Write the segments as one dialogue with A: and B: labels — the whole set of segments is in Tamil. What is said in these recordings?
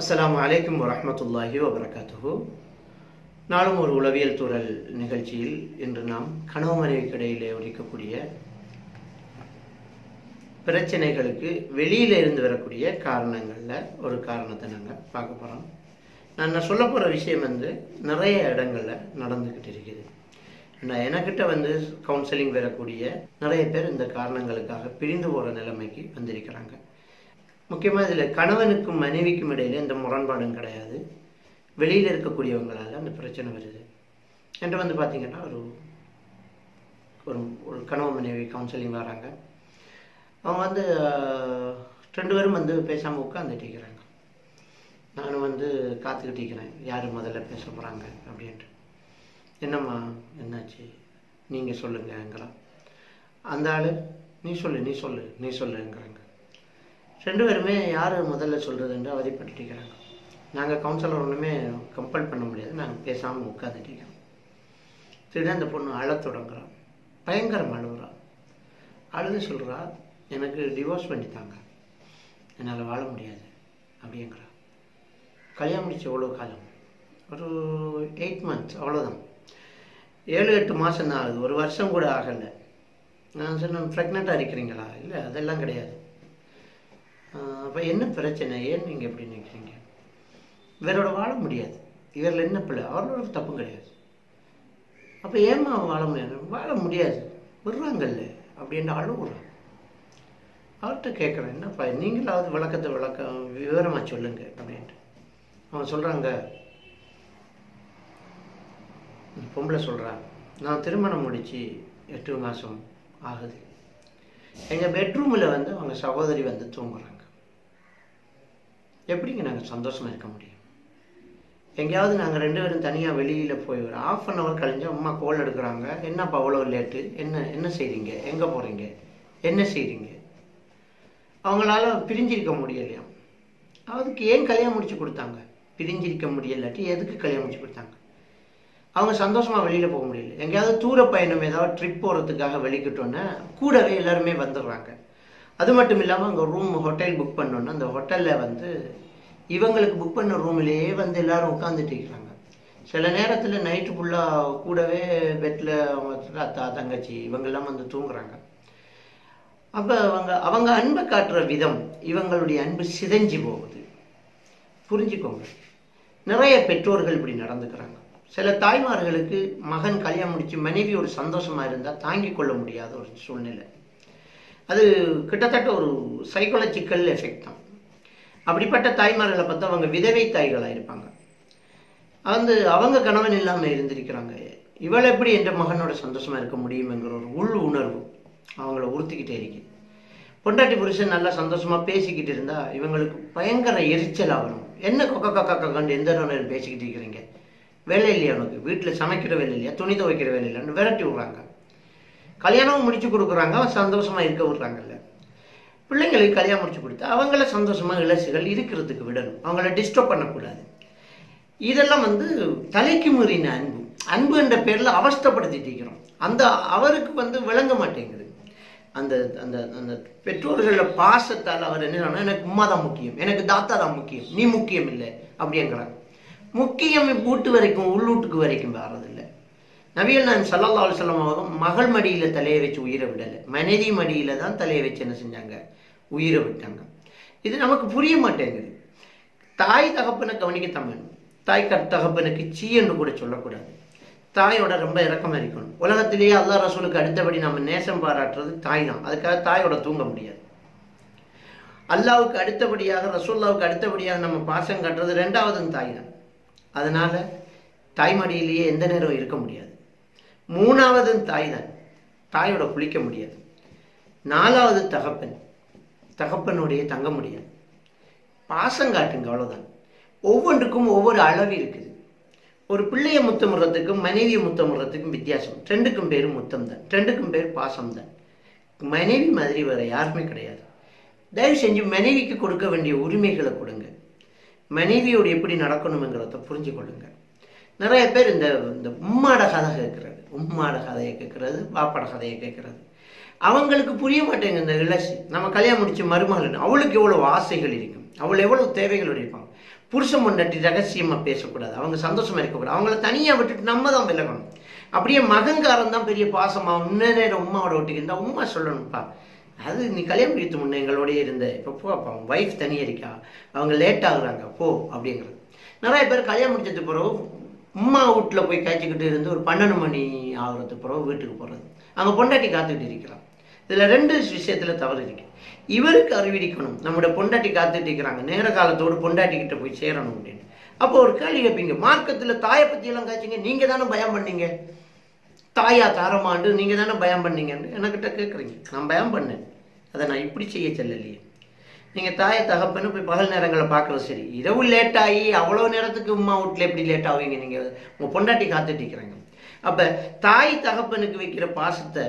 A: அஸ்ஸலாமு அலைக்கும் வரஹ்மத்துல்லாஹி வபரகாத்துஹு நாளும் ஒரு உளவியல் துறல் நிகழ்ச்சியில் இன்று நாம் கனவு மனைவிக்கு இடையிலே ஒழிக்கக்கூடிய பிரச்சனைகளுக்கு வெளியில இருந்து வரக்கூடிய காரணங்கள்ல ஒரு காரணத்தை நாங்கள் பார்க்க போறோம் நான் சொல்ல போற விஷயம் வந்து நிறைய இடங்கள்ல நடந்துக்கிட்டு இருக்குது நான் எனக்கிட்ட வந்து கவுன்சிலிங் வரக்கூடிய நிறைய பேர் இந்த காரணங்களுக்காக பிரிந்து போற நிலைமைக்கு வந்திருக்கிறாங்க முக்கியமாக இதில் கணவனுக்கும் மனைவிக்கும் இடையில எந்த முரண்பாடும் கிடையாது வெளியில் இருக்கக்கூடியவங்களால அந்த பிரச்சனை வருது என்று வந்து பார்த்தீங்கன்னா ஒரு ஒரு ஒரு கணவன் மனைவி கவுன்சிலிங் வராங்க அவங்க வந்து ஆஹ், ரெண்டு பேரும் வந்து பேசாமல் உட்காந்துட்டு இருக்கிறாங்க நானும் வந்து காத்துக்கிட்டு இருக்கிறேன் யார் முதல்ல பேச போகிறாங்க அப்படின்ட்டு என்னம்மா என்னாச்சு நீங்கள் சொல்லுங்கங்கிறான் அந்த ஆள் நீ சொல்லு நீ சொல்லு நீ சொல்லுங்கிறாங்க ரெண்டு பேருமே யார் முதல்ல சொல்கிறதுன்ற அவதிப்பட்டுட்டு இருக்கிறாங்க நாங்கள் கவுன்சிலர் ஒன்றுமே கம்பல் பண்ண முடியாது நாங்கள் பேசாமல் உட்காந்துட்டு இருக்கிறோம் திடீர்னு அந்த பொண்ணு அழத் தொடங்குறான் பயங்கரம் அழுகுறா அழுது சொல்கிறா எனக்கு டிவோர்ஸ் பண்ணித்தாங்க என்னால் வாழ முடியாது அப்படிங்கிறா கல்யாணம் முடிச்சு எவ்வளோ காலம் ஒரு எயிட் மந்த்ஸ் அவ்வளோதான் ஏழு எட்டு மாதம் தான் ஆகுது ஒரு வருஷம் கூட ஆகலை நான் சொன்னேன் ப்ரெக்னெண்ட்டாக இருக்கிறீங்களா இல்லை அதெல்லாம் கிடையாது அப்போ என்ன பிரச்சனை ஏன் நீங்கள் எப்படி நினைக்கிறீங்க இவரோட வாழ முடியாது இவரில் என்ன பிள்ளை அவரோட தப்பும் கிடையாது அப்போ ஏம்மா வாழ முடியாது வாழ முடியாது விடுறாங்கல்ல அப்படின்னு அழுகுறான் அவர்கிட்ட கேட்குறேன் என்னப்பா நீங்களாவது விளக்கத்தை விளக்க விவரமாக சொல்லுங்க அப்படின்ட்டு அவன் சொல்கிறாங்க இந்த பொம்பளை சொல்கிறா நான் திருமணம் முடித்து எட்டு மாதம் ஆகுது எங்கள் பெட்ரூமில் வந்து அவங்க சகோதரி வந்து தூங்குறாங்க எப்படிங்க நாங்கள் சந்தோஷமாக இருக்க முடியும் எங்கேயாவது நாங்கள் ரெண்டு பேரும் தனியாக வெளியில் போய் ஒரு ஆஃப் அன் ஹவர் கழிஞ்சு அம்மா கோல் எடுக்கிறாங்க என்னப்பா அவ்வளோ லேட்டு என்ன என்ன செய்கிறீங்க எங்கே போகிறீங்க என்ன செய்கிறீங்க அவங்களால பிரிஞ்சிருக்க முடியலையா அதுக்கு ஏன் கல்யாணம் முடிச்சு கொடுத்தாங்க பிரிஞ்சிருக்க முடியலாட்டி எதுக்கு கல்யாணம் முடிச்சு கொடுத்தாங்க அவங்க சந்தோஷமா வெளியில போக முடியல எங்கேயாவது தூர பயணம் ஏதாவது ட்ரிப் போறதுக்காக வெளிக்கிட்டோன்னா கூடவே எல்லாருமே வந்துடுறாங்க அது மட்டும் இல்லாமல் அங்கே ரூம் ஹோட்டல் புக் பண்ணோன்னா அந்த ஹோட்டலில் வந்து இவங்களுக்கு புக் பண்ண ரூம்லேயே வந்து எல்லாரும் உட்காந்துட்டு இருக்கிறாங்க சில நேரத்தில் நைட்டு ஃபுல்லாக கூடவே பெட்டில் அவங்க அத்தா தங்கச்சி இவங்கெல்லாம் வந்து தூங்குறாங்க அப்போ அவங்க அவங்க அன்பை காட்டுற விதம் இவங்களுடைய அன்பு சிதைஞ்சு போகுது புரிஞ்சுக்கோங்க நிறைய பெற்றோர்கள் இப்படி நடந்துக்கிறாங்க சில தாய்மார்களுக்கு மகன் கல்யாணம் முடிச்சு மனைவி ஒரு சந்தோஷமா இருந்தால் தாங்கிக் கொள்ள முடியாத ஒரு சூழ்நிலை அது கிட்டத்தட்ட ஒரு சைக்காலஜிக்கல் எஃபெக்ட் தான் அப்படிப்பட்ட தாய்மார்களை பார்த்தா அவங்க விதவை தாய்களாக இருப்பாங்க வந்து அவங்க கணவன் இல்லாமல் இருந்திருக்கிறாங்க இவள் எப்படி என்ற மகனோட சந்தோஷமா இருக்க முடியுங்கிற ஒரு உள் உணர்வு அவங்கள உறுத்திக்கிட்டே இருக்கு பொண்டாட்டி புருஷன் நல்லா சந்தோஷமா பேசிக்கிட்டு இருந்தா இவங்களுக்கு பயங்கர எரிச்சலாக வரும் என்ன கொக்க கொக்க கொக்கண்டு எந்த நேரம் பேசிக்கிட்டு இருக்கிறீங்க வேலை இல்லையா உனக்கு வீட்டில் சமைக்கிற வேலை இல்லையா துணி துவைக்கிற வேலை இல்லையான்னு விரட்டி விடுறாங்க கல்யாணமும் முடிச்சு கொடுக்குறாங்க அவன் சந்தோஷமா இருக்க விடுறாங்கல்ல பிள்ளைங்களுக்கு கல்யாணம் முடிச்சு கொடுத்து அவங்கள சந்தோஷமா இளசுகள் இருக்கிறதுக்கு விடணும் அவங்கள டிஸ்டர்ப் பண்ணக்கூடாது இதெல்லாம் வந்து தலைக்கு மீறின அன்பு அன்பு என்ற பேர்ல அவஸ்தப்படுத்திட்டு இருக்கிறோம் அந்த அவருக்கு வந்து விளங்க மாட்டேங்குது அந்த அந்த அந்த பெற்றோர்கள பாசத்தால் அவர் என்ன சொன்னா, எனக்கு உமா தான் முக்கியம் எனக்கு தாத்தா தான் முக்கியம் நீ முக்கியம் இல்லை அப்படிங்கிறாங்க முக்கியம் வீட்டு வரைக்கும் உள்ளூட்டுக்கு வரைக்கும் வர்றதில்லை நபிகள் நான் சல்லல்லா அலுவலம் அவங்க மகள் மடியில தலையை வச்சு உயிரை விடலை மனைவி மடியில தான் தலையை வச்சு என்ன செஞ்சாங்க உயிரை விட்டாங்க இது நமக்கு புரிய மாட்டேங்குது தாய் தகப்பனை கவனிக்க தமிழ் தாய் க- தகப்பனுக்கு சீ என்று கூட சொல்லக்கூடாது தாயோட ரொம்ப இறக்கமா இருக்கணும் உலகத்திலேயே அல்லாஹ் ரசூலுக்கு அடுத்தபடி நம்ம நேசம் பாராட்டுறது தாய் தான் அதுக்காக தாயோட தூங்க முடியாது அல்லாவுக்கு அடுத்தபடியாக ரசூல்லாவுக்கு அடுத்தபடியாக நம்ம பாசம் காட்டுறது ரெண்டாவது தாய் தான் அதனால தாய்மடியிலேயே எந்த நேரம் இருக்க முடியாது மூணாவது தாய் தான் தாயோட குளிக்க முடியாது நாலாவது தகப்பன் தகப்பனுடைய தங்க முடியாது பாசம் காட்டுங்க அவ்வளவுதான் ஒவ்வொன்றுக்கும் ஒவ்வொரு அளவு இருக்குது ஒரு பிள்ளைய முத்தமிடுறதுக்கும் மனைவியை முத்தமிடுறதுக்கும் வித்தியாசம் ரெண்டுக்கும் பேர் முத்தம் தான் ரெண்டுக்கும் பேர் பாசம் தான் மனைவி மாதிரி வேற யாருமே கிடையாது தயவு செஞ்சு மனைவிக்கு கொடுக்க வேண்டிய உரிமைகளை கொடுங்க மனைவியோடு எப்படி நடக்கணுங்கிறத புரிஞ்சு கொள்ளுங்க நிறைய பேர் இந்த இந்த உம்மாட கதை கேட்கறது உம்மாட கதையை கேட்கறது பாப்பாட கதையை கேட்கறது அவங்களுக்கு புரிய மாட்டேங்க இந்த இளசி நம்ம கல்யாணம் முடிச்சு மருமகள் அவளுக்கு எவ்வளவு ஆசைகள் இருக்கும் அவள் எவ்வளவு தேவைகள் இருப்பாங்க புருஷன் முன்னாடி ரகசியமா பேசக்கூடாது அவங்க சந்தோஷமா இருக்கக்கூடாது அவங்கள தனியா விட்டுட்டு நம்ம தான் விலகணும் அப்படியே மகங்காரன் தான் பெரிய பாசமா முன்ன நேரம் உமாவோட ஒட்டிக்கு இருந்தா உமா சொல்லணும்ப்பா அது நீ கல்யாணம் முடித்து முன்ன எங்களோடய இருந்த இப்போ போ அப்பா அவங்க ஒய்ஃப் தனியாக இருக்கா அவங்க லேட் ஆகுறாங்க போ அப்படிங்கிறது நிறைய பேர் கல்யாணம் முடிச்சது பிறகு உம்மா வீட்டில் போய் காய்ச்சிக்கிட்டு இருந்து ஒரு பன்னெண்டு மணி ஆகுறது பிறகு வீட்டுக்கு போகிறது அங்கே பொண்டாட்டி காத்துக்கிட்டு இருக்கிறான் இதில் ரெண்டு விஷயத்தில் தவறு இருக்கு இவருக்கு அறிவிக்கணும் நம்முடைய பொண்டாட்டி காத்துட்டு இருக்கிறாங்க நேர காலத்தோடு பொண்டாட்டி கிட்ட போய் சேரணும் அப்படின்னு அப்போ ஒரு கேள்வி கேட்பீங்க மார்க்கத்தில் தாயை பற்றியெல்லாம் காய்ச்சிங்க நீங்கள் தானே பயம் பண்ணீங்க தாயா தாரமாண்டு நீங்க தானே பயம் பண்ணீங்கன்னு என்கிட்ட கேட்குறீங்க நான் பயம் பண்ணேன் அதை நான் இப்படி செய்ய செல்லலையே நீங்க தாயை தகப்பன்னு போய் பகல் நேரங்களை பார்க்கறது சரி இரவு லேட் ஆகி அவ்வளோ நேரத்துக்கு உமா வீட்டில் எப்படி லேட் ஆவீங்க நீங்க உங்க பொண்டாட்டி காத்துட்டு இருக்கிறாங்க அப்ப தாய் தகப்பனுக்கு வைக்கிற பாசத்தை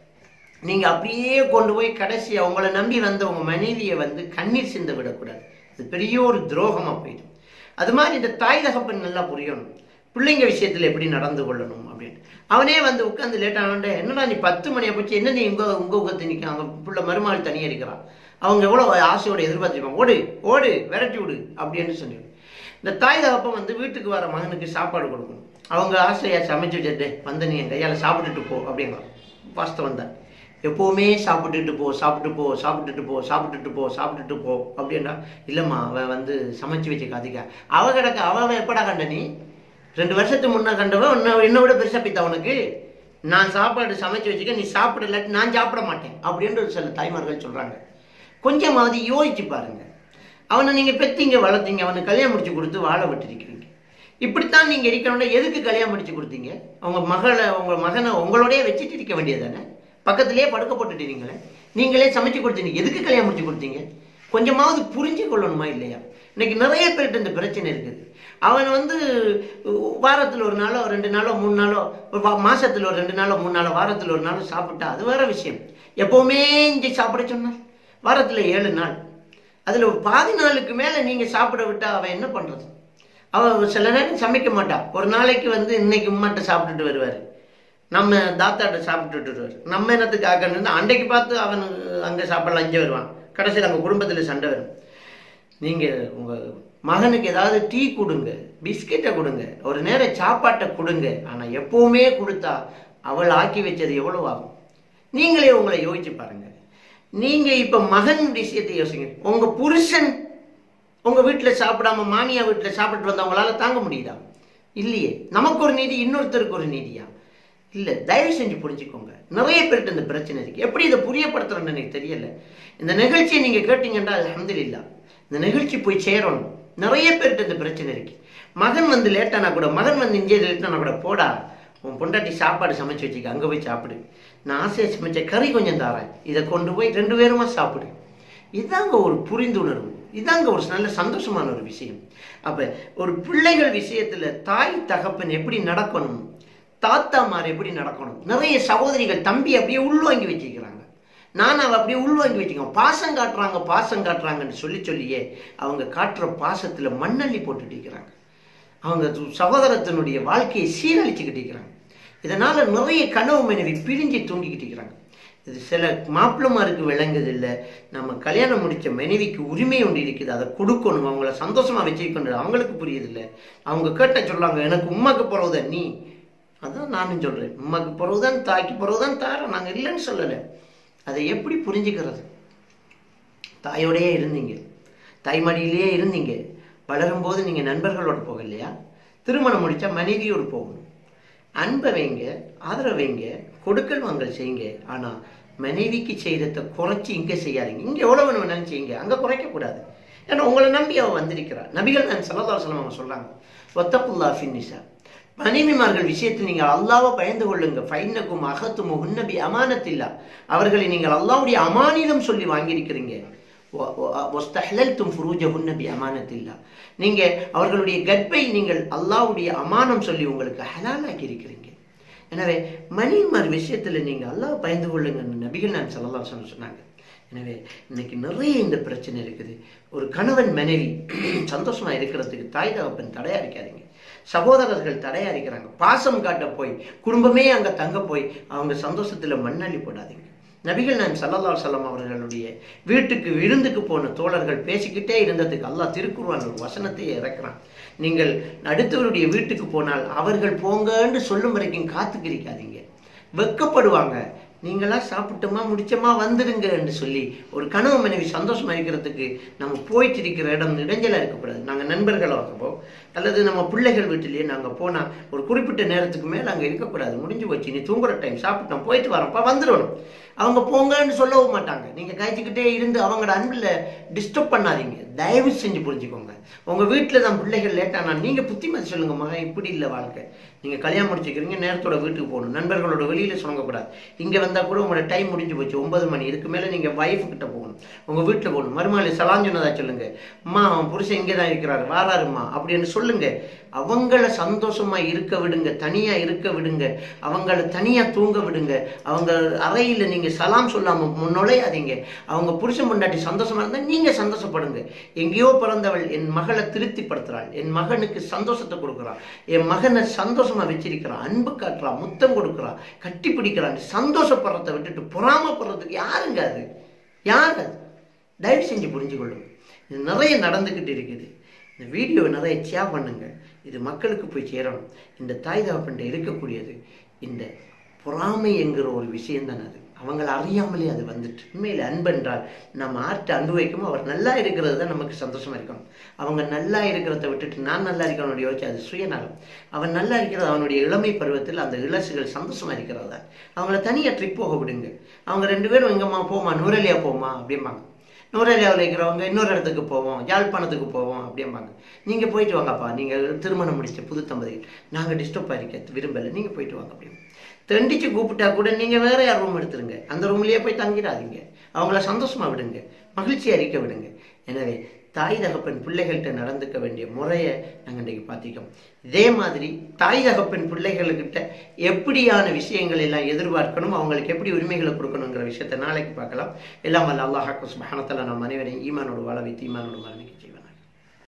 A: நீங்க அப்படியே கொண்டு போய் கடைசி அவங்கள நம்பி வந்த உங்க மனைவியை வந்து கண்ணீர் சிந்த விடக்கூடாது அது பெரிய ஒரு துரோகமா போயிடும் அது மாதிரி இந்த தாய் தகப்பன் நல்லா புரியணும் பிள்ளைங்க விஷயத்துல எப்படி நடந்து கொள்ளணும் அப்படின்னு அவனே வந்து உட்காந்து லேட் ஆனே என்னடா நீ பத்து மணியை போச்சு என்ன நீ உங்க உங்க உகத்து நிற்க அவங்க பிள்ளை மருமகள் தனியாக இருக்கிறான் அவங்க எவ்வளோ ஆசையோட எதிர்பார்த்திருப்பாங்க ஓடு ஓடு விரட்டி விடு அப்படின்னு சொல்லி இந்த தாய் தகப்பன் வந்து வீட்டுக்கு வர மகனுக்கு சாப்பாடு கொடுக்கணும் அவங்க ஆசையா சமைச்சு வச்சுட்டு வந்து நீ என் கையால் சாப்பிட்டுட்டு போ அப்படிங்கிறான் வாஸ்தவம் தான் எப்போவுமே சாப்பிட்டுட்டு போ சாப்பிட்டு போ சாப்பிட்டுட்டு போ சாப்பிட்டுட்டு போ சாப்பிட்டுட்டு போ அப்படின்னா இல்லைம்மா அவன் வந்து சமைச்சு வச்சு காதிக்க அவ கிடக்க அவன் எப்படா கண்ட நீ ரெண்டு வருஷத்துக்கு முன்ன கண்டவன் உன்னை என்னை விட பெருசா பித்தா உனக்கு நான் சாப்பாடு சமைச்சு வச்சுக்க நீ சாப்பிட இல்லாட்டி நான் சாப்பிட மாட்டேன் அப்படின்னு ஒரு சில தாய்மார்கள் சொல்றாங்க கொஞ்சமாவது யோசிச்சு பாருங்க அவனை நீங்க பெத்தீங்க வளர்த்தீங்க அவனுக்கு கல்யாணம் முடிச்சு கொடுத்து வாழ விட்டுருக்கிறீங்க இப்படித்தான் நீங்க இருக்கணும்னா எதுக்கு கல்யாணம் முடிச்சு கொடுத்தீங்க உங்க மகளை உங்க மகனை உங்களோடய வச்சுட்டு இருக்க வேண்டியதானே பக்கத்திலேயே படுக்க போட்டுட்டீங்களே நீங்களே சமைச்சு கொடுத்தீங்க எதுக்கு கல்யாணம் முடிச்சு கொடுத்தீங்க கொஞ்சமாவது புரிஞ்சு கொள்ளணுமா இல்லையா இன்னைக்கு நிறைய பேர்கிட்ட இந்த பிரச்சனை இருக்குது அவன் வந்து வாரத்தில் ஒரு நாளோ ரெண்டு நாளோ மூணு நாளோ ஒரு வா- மாசத்துல ஒரு ரெண்டு நாளோ மூணு நாளோ வாரத்தில் ஒரு நாளோ சாப்பிட்டா அது வேற விஷயம் எப்பவுமே இஞ்சி சாப்பிட சொன்னார் வாரத்தில் ஏழு நாள் அதில் ஒரு பாதி நாளுக்கு மேலே நீங்கள் சாப்பிட விட்டா அவன் என்ன பண்ணுறது அவன் சில நேரம் சமைக்க மாட்டான் ஒரு நாளைக்கு வந்து இன்னைக்கு உம்மாட்ட சாப்பிட்டுட்டு வருவார் நம்ம தாத்தாட்ட சாப்பிட்டுட்டு வருவார் நம்ம என்னத்துக்கு ஆக்கணும்னு அன்றைக்கு பார்த்து அவன் அங்கே சாப்பிடலாம் அஞ்சு வருவான் கடைசியில் அங்கே குடும்பத்தில் சண்டை வரும் நீங்கள் உங்கள் மகனுக்கு ஏதாவது டீ கொடுங்க பிஸ்கெட்டை கொடுங்க ஒரு நேரம் சாப்பாட்டை கொடுங்க ஆனால் எப்பவுமே கொடுத்தா அவள் ஆக்கி வச்சது எவ்வளவு ஆகும் நீங்களே உங்களை யோசிச்சு பாருங்க நீங்க இப்ப மகன் விஷயத்தை யோசிங்க உங்க புருஷன் உங்க வீட்டுல சாப்பிடாம மாமியா வீட்டுல சாப்பிட்டு வந்தவங்களால தாங்க முடியுதா இல்லையே நமக்கு ஒரு நீதி இன்னொருத்தருக்கு ஒரு நீதியா இல்ல தயவு செஞ்சு புரிஞ்சுக்கோங்க நிறைய பேர்கிட்ட இந்த பிரச்சனை இருக்கு எப்படி இதை புரியப்படுத்துறேன்னு எனக்கு தெரியல இந்த நிகழ்ச்சியை நீங்க கேட்டீங்கன்னா அல்ஹம்துலில்லா இந்த நிகழ்ச்சி போய் சேரணும் நிறைய பேர்கிட்ட இந்த பிரச்சனை இருக்கு மகன் வந்து லேட்டானா கூட மகன் வந்து இங்கே லேட்டானா கூட போடா உன் பொண்டாட்டி சாப்பாடு சமைச்சு வச்சுக்க அங்க போய் சாப்பிடு நான் ஆசையை சமைச்ச கறி கொஞ்சம் தாரேன் இதை கொண்டு போய் ரெண்டு பேருமா சாப்பிடு இதாங்க ஒரு புரிந்துணர்வு இதாங்க ஒரு நல்ல சந்தோஷமான ஒரு விஷயம் அப்ப ஒரு பிள்ளைகள் விஷயத்துல தாய் தகப்பன் எப்படி நடக்கணும் தாத்தாமார் எப்படி நடக்கணும் நிறைய சகோதரிகள் தம்பி அப்படியே உள்வாங்கி வச்சிருக்கிறாங்க நான் அவ அப்படியே உள்வாங்கி வச்சுக்கோங்க பாசம் காட்டுறாங்க பாசம் காட்டுறாங்கன்னு சொல்லி சொல்லியே அவங்க காட்டுற பாசத்துல மண்ணள்ளி போட்டுட்டு இருக்கிறாங்க அவங்க து- சகோதரத்தினுடைய வாழ்க்கையை சீரழிச்சுக்கிட்டு இருக்கிறாங்க இதனால நிறைய கனவு மனைவி பிரிஞ்சு தூங்கிக்கிட்டு இருக்கிறாங்க இது சில மாப்பிள்ளமாருக்கு விளங்குது இல்லை நம்ம கல்யாணம் முடிச்ச மனைவிக்கு உரிமை ஒன்று இருக்குது அதை கொடுக்கணும் அவங்கள சந்தோஷமா வச்சுக்கணும் அவங்களுக்கு புரியுது இல்லை அவங்க கேட்ட சொல்றாங்க எனக்கு உமாக்கு பிறகுதான் நீ அதான் நானும் சொல்றேன் உமாக்கு பிறகுதான் தாய்க்கு பிறகுதான் தார நாங்க இல்லைன்னு சொல்லலை அதை எப்படி புரிஞ்சுக்கிறது தாயோடையே இருந்தீங்க தாய்மடியிலேயே இருந்தீங்க வளரும்போது நீங்க நண்பர்களோட போகலையா திருமணம் முடிச்சா மனைவியோடு போகணும் அன்பை வைங்க ஆதரவு வைங்க கொடுக்கல் வாங்கல் செய்யுங்க ஆனா மனைவிக்கு செய்யறத குறைச்சி இங்க செய்யாதீங்க இங்க எவ்வளவு வேணாலும் செய்யுங்க அங்க குறைக்க கூடாது ஏன்னா உங்களை நம்பி அவ வந்திருக்கிறா நபிகள் நான் சல்லல்லாஹு அவங்க சொல்றாங்க ஒத்தப்புல்லா ஃபின்னிசா மனைவிமார்கள் விஷயத்தில் நீங்கள் அல்லாவை பயந்து கொள்ளுங்க ஃபைனக்கும் அகத்து முகுன்னபி அமானத்தில்லா அவர்களை நீங்கள் அல்லாவுடைய அமானிதம் சொல்லி வாங்கியிருக்கிறீங்க ஒஸ்தஹலல்தும் ஃபுரூஜஹுன்ன பி அமானத்தில்லா நீங்க அவர்களுடைய கர்ப்பை நீங்கள் அல்லாஹ்வுடைய அமானம் சொல்லி உங்களுக்கு ஹலாலாக்கி இருக்கிறீங்க எனவே மணிமார் விஷயத்துல நீங்க அல்லாஹ் பயந்து கொள்ளுங்கன்னு நபிகள் நான் சொல்லலாம் சொல்ல சொன்னாங்க எனவே இன்னைக்கு நிறைய இந்த பிரச்சனை இருக்குது ஒரு கணவன் மனைவி சந்தோஷமா இருக்கிறதுக்கு தாய் தகப்பன் தடையா இருக்காதீங்க சகோதரர்கள் தடையா இருக்கிறாங்க பாசம் காட்ட போய் குடும்பமே அங்க தங்க போய் அவங்க சந்தோஷத்துல மண்ணள்ளி போடாதீங்க நபிகள் நாயம் சல்லல்லா சல்லம் அவர்களுடைய வீட்டுக்கு விருந்துக்கு போன தோழர்கள் பேசிக்கிட்டே இருந்ததுக்கு அல்லாஹ் திருக்குருவான் ஒரு வசனத்தையே இறக்குறான் நீங்கள் அடுத்தவருடைய வீட்டுக்கு போனால் அவர்கள் போங்கன்னு சொல்லும் வரைக்கும் காத்துக்கிரிக்காதீங்க வெக்கப்படுவாங்க நீங்களா சாப்பிட்டோமா முடிச்சோமா வந்துடுங்க என்று சொல்லி ஒரு கனவு மனைவி சந்தோஷமா இருக்கிறதுக்கு நம்ம போயிட்டு இருக்கிற இடம் இடைஞ்சலா இருக்கக்கூடாது நாங்க நண்பர்களாகவோ அல்லது நம்ம பிள்ளைகள் வீட்டிலேயே நாங்க போனா ஒரு குறிப்பிட்ட நேரத்துக்கு மேல அங்க இருக்கக்கூடாது முடிஞ்சு போச்சு நீ தூங்குற டைம் சாப்பிட்டோம் போயிட்டு வரோம்ப்பா வந்துடணும் அவங்க போங்கன்னு சொல்லவும் மாட்டாங்க நீங்க காய்ச்சிக்கிட்டே இருந்து அவங்களோட அன்பில் டிஸ்டர்ப் பண்ணாதீங்க தயவு செஞ்சு புரிஞ்சுக்கோங்க உங்க வீட்டில் தான் பிள்ளைகள் லேட்டானா நீங்க புத்திமதி சொல்லுங்க மகன் இப்படி இல்லை வாழ்க்கை நீங்க கல்யாணம் முடிச்சுக்கிறீங்க நேரத்தோட வீட்டுக்கு போகணும் நண்பர்களோட வெளியில சொல்லக்கூடாது இங்க வந்தா கூட உங்களோட டைம் முடிஞ்சு போச்சு ஒன்பது மணி இதுக்கு மேல நீங்க வைஃப் கிட்ட போகணும் உங்க வீட்டுல போகணும் மருமாளி சலான் சொன்னதா சொல்லுங்க அம்மா அவன் புருஷன் இங்கே தான் இருக்கிறாரு வாராருமா அப்படின்னு சொல்லுங்க அவங்கள சந்தோஷமா இருக்க விடுங்க தனியா இருக்க விடுங்க அவங்கள தனியா தூங்க விடுங்க அவங்க அறையில நீங்க சலாம் சொல்லாம நுழையாதீங்க அவங்க புருஷன் பொண்டாட்டி சந்தோஷமா இருந்தா நீங்க சந்தோஷப்படுங்க எங்கேயோ பிறந்தவள் என் மகளை திருப்திப்படுத்துறாள் என் மகனுக்கு சந்தோஷத்தை கொடுக்குறாள் என் மகனை சந்தோஷமா வச்சிருக்கிறான் அன்பு காட்டுறான் முத்தம் கொடுக்குறான் கட்டி பிடிக்கிறான் சந்தோஷப்படுறதை விட்டுட்டு பொறாமப்படுறதுக்கு யாருங்க அது யார் அது தயவு செஞ்சு புரிஞ்சுக்கொள்ளும் இது நிறைய நடந்துக்கிட்டு இருக்குது இந்த வீடியோவை நிறைய ஷேர் பண்ணுங்க இது மக்களுக்கு போய் சேரணும் இந்த தாய் தகப்பன்ட்ட இருக்கக்கூடியது இந்த பொறாமை என்கிற ஒரு விஷயம் தான் அது அவங்கள அறியாமலே அது வந்துட்டு உண்மையில் அன்பென்றால் நம்ம ஆர்ட்ட அன்பு வைக்கும் அவர் நல்லா இருக்கிறது தான் நமக்கு சந்தோஷமா இருக்கணும் அவங்க நல்லா இருக்கிறத விட்டுட்டு நான் நல்லா இருக்கணும் யோசிச்சு அது சுயநலம் அவன் நல்லா இருக்கிறது அவனுடைய இளமை பருவத்தில் அந்த இளசுகள் சந்தோஷமா இருக்கிறது தான் அவங்கள தனியாக ட்ரிப் போக விடுங்க அவங்க ரெண்டு பேரும் எங்கம்மா போமா நூரலியா போமா அப்படிம்பாங்க நூரலியாவில் இருக்கிறவங்க இன்னொரு இடத்துக்கு போவோம் யாழ்ப்பாணத்துக்கு போவோம் அப்படிம்பாங்க நீங்கள் போயிட்டு வாங்கப்பா நீங்கள் திருமணம் முடிச்ச புது தம்பதிகள் நாங்கள் டிஸ்டர்ப் ஆகிருக்க விரும்பலை நீங்கள் போயிட்டு வாங்க அப்படின்னு தண்டிச்சு கூப்பிட்டா கூட நீங்கள் வேற யார் ரூம் எடுத்துருங்க அந்த ரூம்லேயே போய் தங்கிடாதீங்க அவங்கள சந்தோஷமா விடுங்க மகிழ்ச்சியாக இருக்க விடுங்க எனவே தாய் தகப்பன் பிள்ளைகள்கிட்ட நடந்துக்க வேண்டிய முறையை நாங்கள் இன்றைக்கு பார்த்திக்கோம் இதே மாதிரி தாய் தகப்பன் பிள்ளைகளுக்கிட்ட எப்படியான விஷயங்கள் எல்லாம் எதிர்பார்க்கணும் அவங்களுக்கு எப்படி உரிமைகளை கொடுக்கணுங்கிற விஷயத்தை நாளைக்கு பார்க்கலாம் எல்லாம் வல்ல அல்லாஹாக்கு சுபஹானத்தில் நம்ம அனைவரையும் ஈமானோடு வாழ வைத்து ஈமானோடு மரணிக்க செய்வேன்